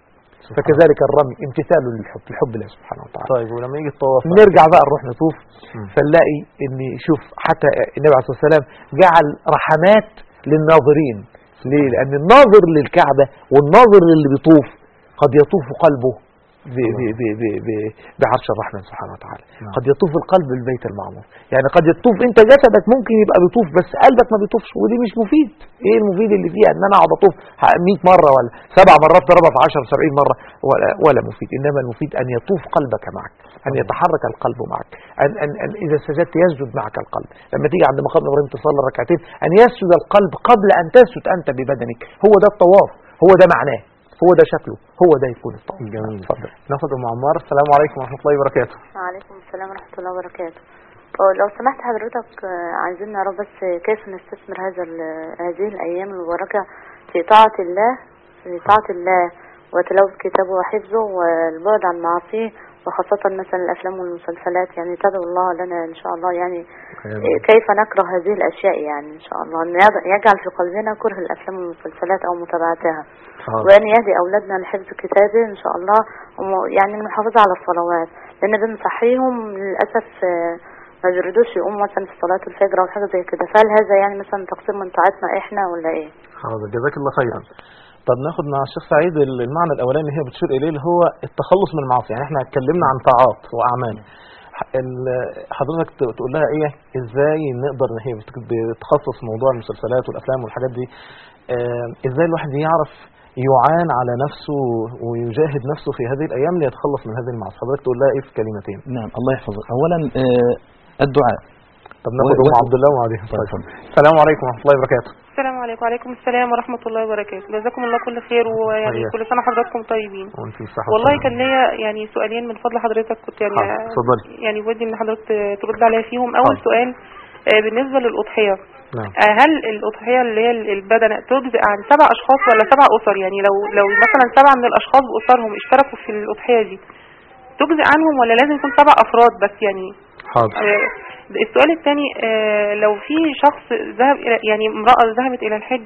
[SPEAKER 3] فكذلك الرمي امتثال للحب الحب لله سبحانه وتعالى
[SPEAKER 2] طيب ولما يجي الطواف بقى؟
[SPEAKER 3] نرجع بقى نروح نطوف
[SPEAKER 2] مم.
[SPEAKER 3] فنلاقي ان شوف حتى النبي عليه الصلاه والسلام جعل رحمات للناظرين ليه؟ لان الناظر للكعبه والناظر اللي بيطوف قد يطوف قلبه ب- ب- ب- ب- ب- بعرش الرحمن سبحانه وتعالى
[SPEAKER 2] نعم.
[SPEAKER 3] قد يطوف القلب بالبيت المعمور يعني قد يطوف انت جسدك ممكن يبقى بيطوف بس قلبك ما بيطوفش ودي مش مفيد ايه المفيد اللي فيها ان انا اقعد اطوف 100 مره ولا سبع مرات ضربها في 10 70 مره ولا ولا مفيد انما المفيد ان يطوف قلبك معك ان يتحرك القلب معك ان, أن, أن اذا سجدت يسجد معك القلب لما تيجي عند مقام ابراهيم تصلي ركعتين ان يسجد القلب قبل ان تسجد انت ببدنك هو ده الطواف هو ده معناه هو ده شكله هو ده يكون الطواف
[SPEAKER 2] جميل.
[SPEAKER 3] اتفضل
[SPEAKER 2] ناخد ام عمار السلام عليكم ورحمه الله وبركاته
[SPEAKER 5] وعليكم السلام ورحمة الله وبركاته أه، لو سمحت حضرتك أه، عايزين نعرف بس كيف نستثمر هذا ال- هذه الأيام المباركة في طاعة الله في طاعة الله وتلاوة كتابه وحفظه والبعد عن معاصيه وخاصة مثلا الأفلام والمسلسلات يعني تدعو الله لنا إن شاء الله يعني إيه، كيف نكره هذه الأشياء يعني إن شاء الله أن يض- يجعل في قلبنا كره الأفلام والمسلسلات أو متابعتها وأن يهدي أولادنا لحفظ كتابه إن شاء الله وم- يعني المحافظة على الصلوات لأن بنصحيهم للأسف آه، ما بيردوش يقوموا مثلا في صلاة الفجر أو حاجة زي كده فهل هذا يعني مثلا تقصير من طاعتنا إحنا ولا إيه؟
[SPEAKER 2] حاضر جزاك الله خيرا طب ناخد مع الشيخ سعيد ال- المعنى الاولاني اللي هي بتشير اليه اللي هو التخلص من المعاصي يعني احنا اتكلمنا عن طاعات واعمال ح- ال- حضرتك ت- تقول لها ايه ازاي نقدر ان هي بت- بتخصص موضوع المسلسلات والافلام والحاجات دي آه، ازاي الواحد يعرف يعان على نفسه ويجاهد نفسه في هذه الايام ليتخلص من هذه المعاصي حضرتك تقول لها ايه في كلمتين
[SPEAKER 4] نعم الله يحفظك أولا آه، الدعاء
[SPEAKER 2] طب ناخد
[SPEAKER 4] و-
[SPEAKER 2] ام
[SPEAKER 4] و-
[SPEAKER 2] عبد الله وبعدين
[SPEAKER 4] طيب، اتفضل.
[SPEAKER 2] السلام عليكم ورحمه الله وبركاته
[SPEAKER 6] السلام عليكم وعليكم السلام ورحمة الله وبركاته جزاكم الله كل خير ويعني
[SPEAKER 2] وإياك.
[SPEAKER 6] كل سنة حضراتكم طيبين
[SPEAKER 2] وانت بالصحه
[SPEAKER 6] والله
[SPEAKER 2] والسلامة.
[SPEAKER 6] كان ليا يعني سؤالين من فضل حضرتك كنت يعني
[SPEAKER 2] حاضر، اتفضلي.
[SPEAKER 6] يعني ودي ان حضرتك ت- ترد عليا فيهم اول
[SPEAKER 2] حاضر.
[SPEAKER 6] سؤال آه، بالنسبة للأضحية
[SPEAKER 2] نعم
[SPEAKER 6] آه، هل الأضحية اللي هي البدنة تجزئ عن سبع أشخاص ولا سبع أسر يعني لو لو مثلا سبعة من الأشخاص بأسرهم اشتركوا في الأضحية دي تجزئ عنهم ولا لازم يكون سبع أفراد بس يعني
[SPEAKER 2] حاضر
[SPEAKER 6] آه، السؤال الثاني لو في شخص ذهب إلى يعني امرأة ذهبت إلى الحج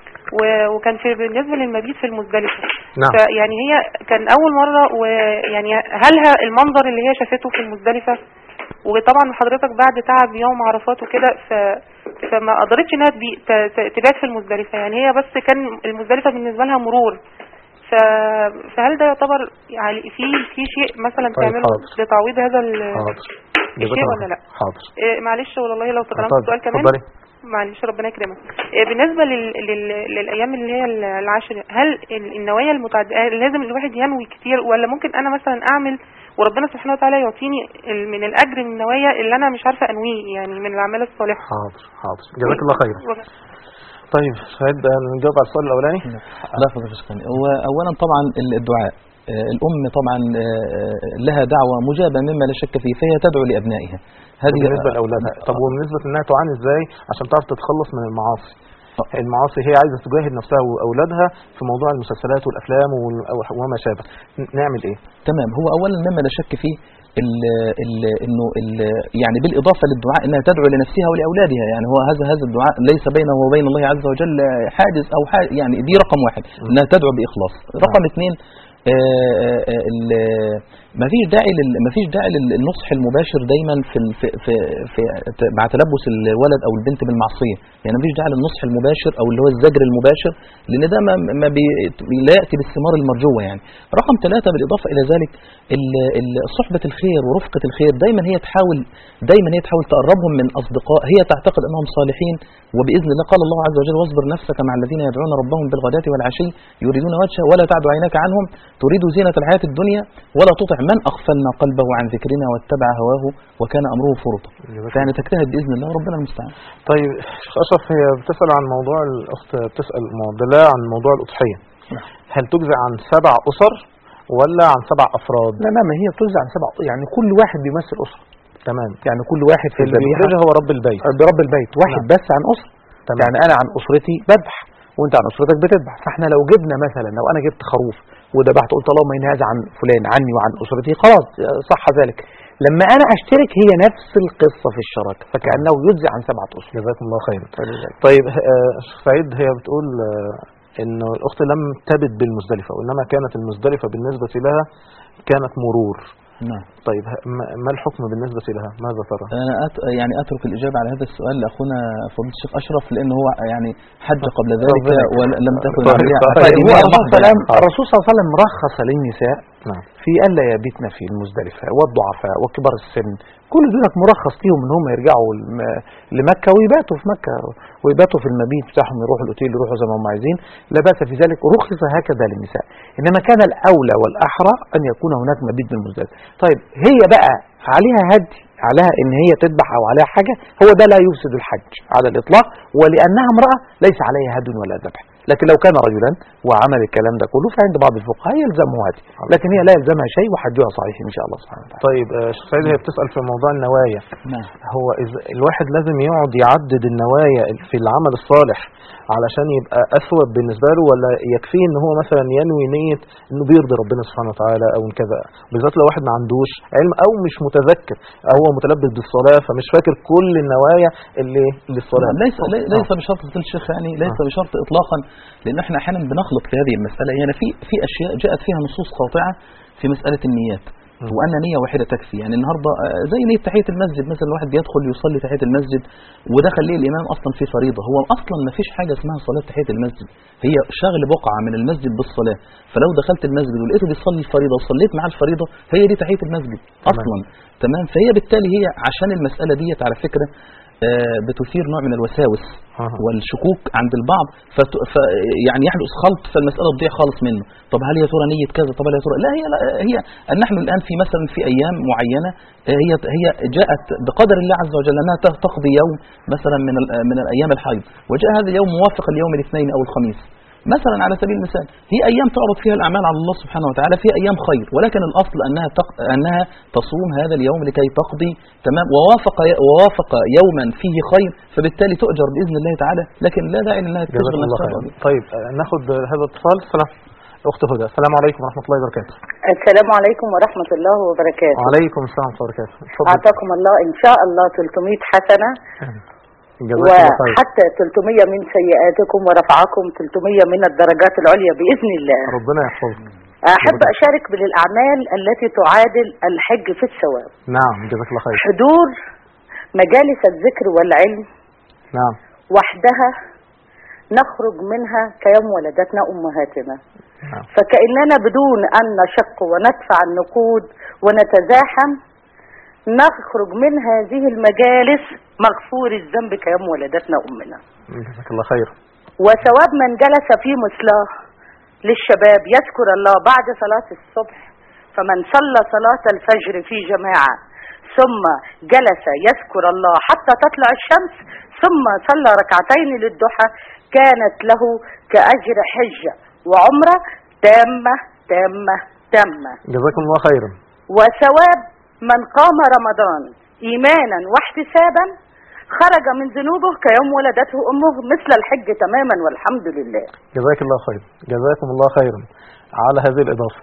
[SPEAKER 6] و- وكان في بالنسبة للمبيت في المزدلفة
[SPEAKER 2] نعم
[SPEAKER 6] فيعني هي كان أول مرة ويعني هل ه- المنظر اللي هي شافته في المزدلفة وطبعا حضرتك بعد تعب يوم عرفات وكده ف... فما قدرتش انها تبي- ت- ت- تبات في المزدلفة يعني هي بس كان المزدلفة بالنسبة لها مرور ف... فهل ده يعتبر يعني في في شيء مثلا
[SPEAKER 2] طيب،
[SPEAKER 6] تعمله
[SPEAKER 2] حاضر.
[SPEAKER 6] لتعويض هذا ال-
[SPEAKER 2] حاضر
[SPEAKER 6] الشيء
[SPEAKER 2] جزاك
[SPEAKER 6] ولا
[SPEAKER 2] الله.
[SPEAKER 6] لا
[SPEAKER 2] حاضر
[SPEAKER 6] إيه معلش والله لو تكرمت
[SPEAKER 2] اتفضل،
[SPEAKER 6] سؤال كمان
[SPEAKER 2] اتفضلي.
[SPEAKER 6] معلش ربنا يكرمك إيه بالنسبة لل... لل... للأيام اللي هي العشر هل ال- النوايا المتعددة لازم الواحد ينوي كتير ولا ممكن أنا مثلا أعمل وربنا سبحانه وتعالى يعطيني ال- من الأجر من النوايا اللي أنا مش عارفة أنويه يعني من الأعمال الصالحة
[SPEAKER 2] حاضر حاضر جزاك الله خيرا طيب سعيد نجاوب على السؤال الاولاني
[SPEAKER 4] الله يحفظك يا شيخنا. هو اولا طبعا ال- الدعاء آه، الام طبعا آه، لها دعوه مجابه مما لا شك فيه فهي تدعو لابنائها هذه
[SPEAKER 2] بالنسبه لاولادها طب وبالنسبه انها تعاني ازاي عشان تعرف تتخلص من المعاصي المعاصي هي عايزه تجاهد نفسها واولادها في موضوع المسلسلات والافلام وال- وما شابه ن- نعمل ايه
[SPEAKER 4] تمام هو اولا مما لا شك فيه ال ال انه ال يعني بالاضافه للدعاء انها تدعو لنفسها ولاولادها يعني هو هذا هذا الدعاء ليس بينه وبين الله عز وجل حاجز او حاجز يعني دي رقم واحد انها تدعو باخلاص رقم اثنين آه، آه، ال- ما فيش داعي لل- ما فيش داعي للنصح المباشر دايما في ال- في في, في ت- مع تلبس الولد او البنت بالمعصيه يعني ما فيش داعي للنصح المباشر او اللي هو الزجر المباشر لان ده ما, ما بي لا ياتي بالثمار المرجوه يعني رقم ثلاثة بالاضافه الى ذلك ال- ال- صحبه الخير ورفقه الخير دايما هي تحاول دايما هي تحاول تقربهم من اصدقاء هي تعتقد انهم صالحين وباذن الله قال الله عز وجل واصبر نفسك مع الذين يدعون ربهم بالغداة والعشي يريدون وجهه ولا تعد عيناك عنهم تريد زينة الحياة الدنيا ولا تطع من اغفلنا قلبه عن ذكرنا واتبع هواه وكان امره فرطا فيعني تجتهد باذن الله ربنا المستعان
[SPEAKER 2] طيب شيخ اشرف هي بتسال عن موضوع الاخت بتسال معضله عن موضوع الاضحيه هل تجزي عن سبع اسر ولا عن سبع افراد
[SPEAKER 3] لا لا ما هي بتوزع عن سبع يعني كل واحد بيمثل اسره
[SPEAKER 2] تمام
[SPEAKER 3] يعني كل واحد في
[SPEAKER 2] اللي
[SPEAKER 3] الذبيحه
[SPEAKER 2] بيخرجها هو رب البيت
[SPEAKER 3] برب البيت واحد
[SPEAKER 2] نعم.
[SPEAKER 3] بس عن اسره
[SPEAKER 2] تمام.
[SPEAKER 3] يعني انا عن اسرتي بذبح وانت عن اسرتك بتذبح فاحنا لو جبنا مثلا لو انا جبت خروف وذبحت قلت اللهم ان هذا عن فلان عني وعن اسرتي خلاص صح ذلك لما انا اشترك هي نفس القصه في الشراكه فكانه يجزي عن سبعه اسر
[SPEAKER 2] جزاكم الله خيرا طيب آه، شيخ سعيد هي بتقول آه، انه الاخت لم تبت بالمزدلفه وانما كانت المزدلفه بالنسبه لها كانت مرور
[SPEAKER 4] نعم
[SPEAKER 2] طيب ه- ما- ما الحكم بالنسبه لها ماذا ترى
[SPEAKER 4] أنا أت... يعني أترك الإجابة على هذا السؤال لأخونا فضيلة الشيخ أشرف لأنه هو يعني حج قبل ذلك
[SPEAKER 2] ربنا يكرمك.
[SPEAKER 4] ولم تكن
[SPEAKER 2] طيب،
[SPEAKER 4] العملية
[SPEAKER 2] طيب.
[SPEAKER 3] طيب هو
[SPEAKER 4] أكاديمية
[SPEAKER 3] الرسول
[SPEAKER 4] محضة
[SPEAKER 3] صلى الله عليه
[SPEAKER 4] يعني.
[SPEAKER 3] وسلم- الرسول صلى الله عليه وسلم رخص للنساء
[SPEAKER 2] نعم
[SPEAKER 3] في ألا يبيتن في المزدلفة والضعفاء وكبار السن كل دول مرخص ليهم ان هم يرجعوا الم- لمكة ويباتوا في مكة ويباتوا في المبيت بتاعهم يروحوا الاوتيل يروحوا زي ما هم عايزين لا بأس في ذلك رخص هكذا للنساء انما كان الاولى والاحرى ان يكون هناك مبيت بالمزدلفة طيب هي بقى عليها هدي عليها ان هي تذبح او عليها حاجة هو ده لا يفسد الحج على الاطلاق ولانها امرأة ليس عليها هد ولا ذبح لكن لو كان رجلا وعمل الكلام ده كله فعند بعض الفقهاء يلزمه هدي لكن هي لا يلزمها شيء وحجها صحيح ان شاء الله سبحانه وتعالى
[SPEAKER 2] طيب آه، شيخ سعيد هي بتسال في موضوع النوايا
[SPEAKER 4] نعم
[SPEAKER 2] هو إذ الواحد لازم يقعد يعدد النوايا في العمل الصالح علشان يبقى أثوب بالنسبة له ولا يكفيه ان هو مثلا ينوي نية انه بيرضي ربنا سبحانه وتعالى او إن كذا بالذات لو واحد ما عندوش علم او مش متذكر او هو متلبس بالصلاة فمش فاكر كل النوايا اللي للصلاة
[SPEAKER 4] لا، ليس لي- ليس بشرط فضيلة الشيخ يعني ليس بشرط اطلاقا لان احنا احيانا بنخلط في هذه المساله يعني في في اشياء جاءت فيها نصوص قاطعه في مساله النيات وان نيه واحده تكفي يعني النهارده آه، زي نيه تحيه المسجد مثلا الواحد بيدخل يصلي تحيه المسجد ودخل ليه الامام اصلا في فريضه هو اصلا ما فيش حاجه اسمها صلاه تحيه المسجد هي شغل بقعه من المسجد بالصلاه فلو دخلت المسجد ولقيته بيصلي الفريضه وصليت معاه الفريضه هي دي تحيه المسجد اصلا تمام فهي بالتالي هي عشان المساله ديت على فكره آه، بتثير نوع من الوساوس
[SPEAKER 2] أها.
[SPEAKER 4] والشكوك عند البعض فت... ف... يعني يحدث خلط فالمسألة تضيع خالص منه طب هل يا ترى نية كذا طب هل يا ترى لا هي لا هي نحن الآن في مثلا في أيام معينة آه، هي هي جاءت بقدر الله عز وجل أنها ت- تقضي يوم مثلا من ال... من الأيام الحيض وجاء هذا اليوم موافق اليوم الاثنين أو الخميس مثلا على سبيل المثال هي ايام تعرض فيها الاعمال على الله سبحانه وتعالى فيها ايام خير ولكن الاصل انها تق... انها تصوم هذا اليوم لكي تقضي تمام ووافق ووافق يوما فيه خير فبالتالي تؤجر باذن الله تعالى لكن لا داعي انها
[SPEAKER 2] جزاك
[SPEAKER 4] تشغل
[SPEAKER 2] الله
[SPEAKER 4] نفسها
[SPEAKER 2] خير
[SPEAKER 4] بقضية.
[SPEAKER 2] طيب آه، ناخد هذا الاتصال السلام اخت هدى السلام عليكم ورحمه الله وبركاته
[SPEAKER 7] السلام عليكم ورحمة الله وبركاته
[SPEAKER 2] وعليكم السلام ورحمه الله وبركاته اتفضل
[SPEAKER 7] أعطاكم الله إن شاء الله 300 حسنة
[SPEAKER 2] جزاك الله خير
[SPEAKER 7] وحتى 300 من سيئاتكم ورفعكم 300 من الدرجات العليا بإذن الله
[SPEAKER 2] ربنا يحفظك
[SPEAKER 7] أحب أشارك بالأعمال التي تعادل الحج في الثواب
[SPEAKER 2] نعم جزاك الله خير
[SPEAKER 7] حضور مجالس الذكر والعلم
[SPEAKER 2] نعم
[SPEAKER 7] وحدها نخرج منها كيوم ولدتنا أمهاتنا
[SPEAKER 2] نعم.
[SPEAKER 7] فكأننا بدون أن نشق وندفع النقود ونتزاحم نخرج من هذه المجالس مغفور الذنب كيوم ولدتنا أمنا
[SPEAKER 2] جزاك الله خير
[SPEAKER 7] وثواب من جلس في مصلاه للشباب يذكر الله بعد صلاة الصبح فمن صلى صلاة الفجر في جماعة ثم جلس يذكر الله حتى تطلع الشمس ثم صلى ركعتين للضحى كانت له كأجر حجة وعمرة تامة تامة تامة
[SPEAKER 2] جزاكم الله خيرا
[SPEAKER 7] وثواب من قام رمضان إيمانا واحتسابا خرج من ذنوبه كيوم ولدته أمه مثل الحج تماما والحمد لله
[SPEAKER 2] جزاك الله خير جزاكم الله خيرا على هذه الإضافة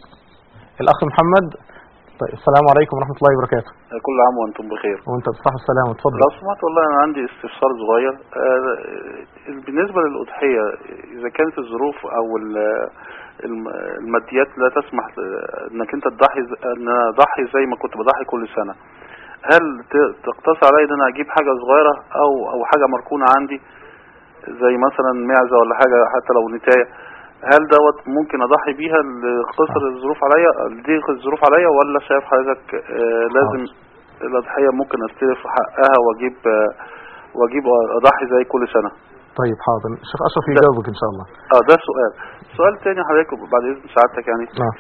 [SPEAKER 2] الأخ محمد طيب السلام عليكم ورحمة الله وبركاته
[SPEAKER 8] كل عام وانتم بخير
[SPEAKER 2] وانت بصحة السلامة اتفضل
[SPEAKER 8] لو سمحت والله انا عندي استفسار صغير آه، بالنسبه للاضحيه اذا كانت الظروف او ال- الم- الماديات لا تسمح انك انت تضحي ز- ان أنا اضحي زي ما كنت بضحي كل سنه هل ت- تقتصر علي ان انا اجيب حاجه صغيره او او حاجه مركونه عندي زي مثلا معزه ولا حاجه حتى لو نتايه هل دوت ممكن اضحي بيها لقصر الظروف عليا لضيق الظروف عليا ولا شايف حضرتك آه، لازم الاضحيه ممكن استلف حقها واجيب آه، واجيب اضحي زي كل سنه
[SPEAKER 2] طيب حاضر الشيخ أشرف يجاوبك إن شاء الله
[SPEAKER 8] اه ده سؤال سؤال تاني حضرتك بعد اذن سعادتك يعني
[SPEAKER 2] نعم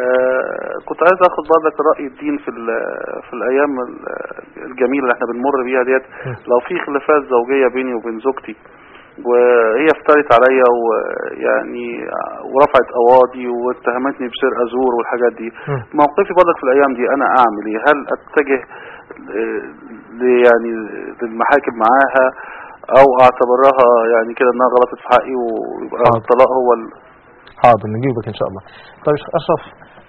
[SPEAKER 8] آه كنت عايز اخد برضك راي الدين في ال- في الايام ال- الجميله اللي احنا بنمر بيها ديت لو في خلافات زوجيه بيني وبين زوجتي وهي افترت عليا ويعني ورفعت قواضي واتهمتني بسرقه زور والحاجات دي
[SPEAKER 2] مم.
[SPEAKER 8] موقفي برضك في الايام دي انا اعمل ايه هل اتجه ل- ل- يعني للمحاكم معاها او اعتبرها يعني كده انها غلطت في حقي ويبقى
[SPEAKER 2] حاضر.
[SPEAKER 8] الطلاق هو ال...
[SPEAKER 2] حاضر نجيبك إن شاء الله طيب يا شيخ أشرف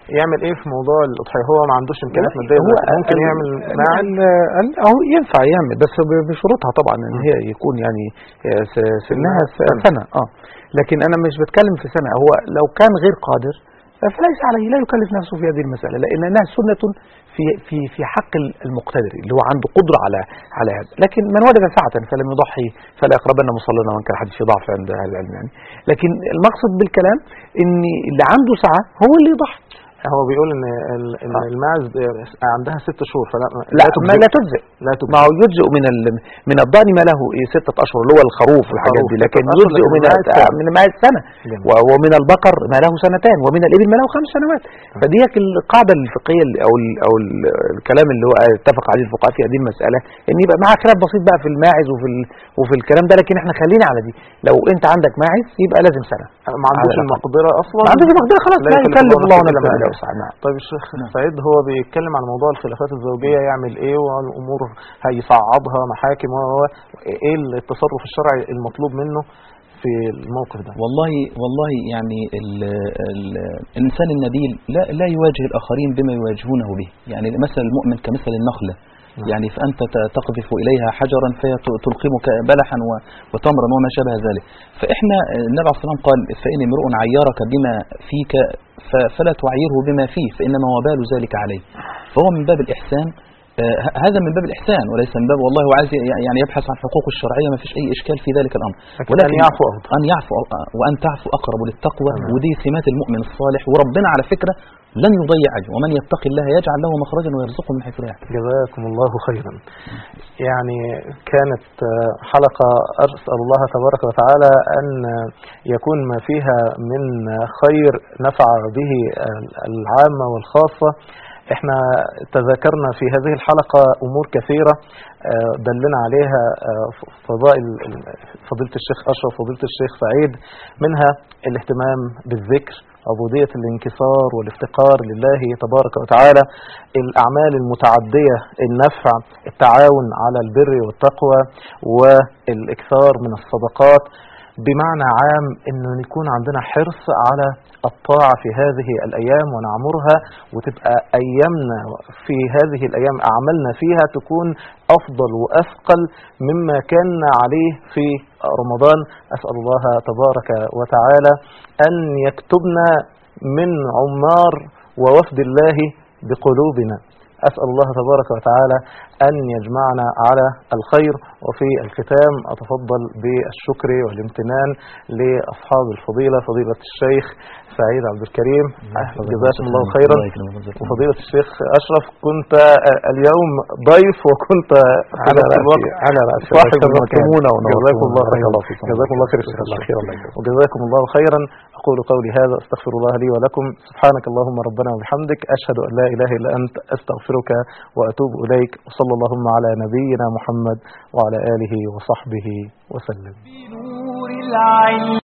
[SPEAKER 2] يعمل ايه في موضوع الاضحيه هو ما عندوش امكانيات ماديه
[SPEAKER 3] هو
[SPEAKER 2] دلوقتي، ممكن
[SPEAKER 3] ال-
[SPEAKER 2] يعمل
[SPEAKER 3] ال-
[SPEAKER 2] ماعز
[SPEAKER 3] ال- ال- هو ينفع يعمل بس ب- بشروطها طبعا ان هي يكون يعني آه، س- سنها س- سنه اه لكن انا مش بتكلم في سنه هو لو كان غير قادر فليس عليه لا يكلف نفسه في هذه المساله لانها سنه في في في حق ال- المقتدر اللي هو عنده قدره على على هذا لكن من وجد سعه فلم يضحي فلا يقربن مصلنا وان كان حديث في ضعف عند اهل العلم يعني لكن المقصد بالكلام ان اللي عنده سعه هو اللي يضحي
[SPEAKER 2] هو بيقول ان ال- ان
[SPEAKER 3] آه.
[SPEAKER 2] الماعز عندها ست شهور فلا
[SPEAKER 3] لا
[SPEAKER 2] تجزئ.
[SPEAKER 3] ما لا تجزئ
[SPEAKER 2] لا تجزئ.
[SPEAKER 3] ما هو يجزئ من ال... من الضأن ما له إيه ستة أشهر اللي هو الخروف والحاجات دي
[SPEAKER 2] الخروف
[SPEAKER 3] لكن
[SPEAKER 2] ستة أشهر،
[SPEAKER 3] يجزئ
[SPEAKER 2] لكن
[SPEAKER 3] من
[SPEAKER 2] الماعز
[SPEAKER 3] آه،
[SPEAKER 2] سنة.
[SPEAKER 3] من الماعز سنة
[SPEAKER 2] جميل.
[SPEAKER 3] و- ومن البقر ما له سنتان ومن الإبل ما له خمس سنوات فدي هي القاعدة الفقهية اللي- أو ال... أو ال... الكلام اللي هو اتفق عليه الفقهاء في هذه المسألة إن يبقى معها خلاف بسيط بقى في الماعز وفي ال... وفي الكلام ده لكن احنا خلينا على دي لو أنت عندك ماعز يبقى لازم سنة
[SPEAKER 2] ما عندوش
[SPEAKER 3] على الأقل.
[SPEAKER 2] المقدره اصلا
[SPEAKER 3] ما عندوش مقدرة خلاص لا يكلف الله
[SPEAKER 2] نفسا
[SPEAKER 3] نفسا
[SPEAKER 2] إلا
[SPEAKER 3] إلا
[SPEAKER 2] ما
[SPEAKER 3] وسعها نعم.
[SPEAKER 2] طيب الشيخ سعيد هو بيتكلم عن موضوع الخلافات الزوجيه يعمل ايه والامور هيصعدها محاكم و و- ايه التصرف الشرعي المطلوب منه في الموقف ده
[SPEAKER 4] والله والله يعني ال ال الإنسان النبيل لا لا يواجه الآخرين بما يواجهونه به يعني مثل المؤمن كمثل النخلة يعني فأنت ت- تقذف إليها حجرا فهي ت- تلقمك بلحا و- وتمرا وما شابه ذلك فإحنا النبي عليه الصلاة والسلام قال فإن امرؤ عيرك بما فيك ف- فلا تعيره بما فيه فإنما وبال ذلك عليه فهو من باب الإحسان آه، ه- هذا من باب الإحسان وليس من باب والله وعايز ي- يعني يبحث عن حقوقه الشرعية ما فيش أي إشكال في ذلك الأمر
[SPEAKER 2] لكن أن يعفو أفضل.
[SPEAKER 4] أن يعفو آه، وأن تعفو أقرب للتقوى ودي سمات المؤمن الصالح وربنا على فكرة لن يضيع أجره ومن يتق الله يجعل له مخرجا ويرزقه من حيث لا يحتسب
[SPEAKER 2] جزاكم الله خيرا يعني كانت آه، حلقة أسأل الله تبارك وتعالى أن آه، يكون ما فيها من آه، خير نفع به آه، العامة والخاصة احنا تذاكرنا في هذه الحلقة أمور كثيرة آه، دلنا عليها آه، فضائل فضيلة الشيخ أشرف فضيلة الشيخ سعيد منها الاهتمام بالذكر عبودية الانكسار والافتقار لله تبارك وتعالى الأعمال المتعدية النفع التعاون على البر والتقوى والإكثار من الصدقات بمعنى عام أنه يكون عندنا حرص على الطاعة في هذه الأيام ونعمرها وتبقى أيامنا في هذه الأيام أعمالنا فيها تكون أفضل وأثقل مما كان عليه في رمضان أسأل الله تبارك وتعالى أن يكتبنا من عمار ووفد الله بقلوبنا أسأل الله تبارك وتعالى أن يجمعنا على الخير وفي الختام أتفضل بالشكر والامتنان لأصحاب الفضيلة فضيلة الشيخ سعيد عبد الكريم جزاكم الله خيرا وفضيلة الشيخ أشرف كنت اليوم ضيف وكنت في
[SPEAKER 3] على
[SPEAKER 2] نفس الوقت
[SPEAKER 3] رأسي على رأسي
[SPEAKER 2] صاحب المكان
[SPEAKER 3] شرفتمونا
[SPEAKER 2] جزاكم الله
[SPEAKER 3] ونورتمونا. بارك
[SPEAKER 2] خيرا
[SPEAKER 3] الله فيكم.
[SPEAKER 2] جزاكم الله خير
[SPEAKER 3] جزاك الله خير، الله يجزاك.
[SPEAKER 2] وجزاكم الله خيرا أقول قولي هذا أستغفر الله لي ولكم سبحانك اللهم ربنا وبحمدك أشهد أن لا إله إلا أنت أستغفرك وأتوب إليك وصلى اللهم على نبينا محمد وعلى آله وصحبه وسلم
[SPEAKER 1] بنور العلم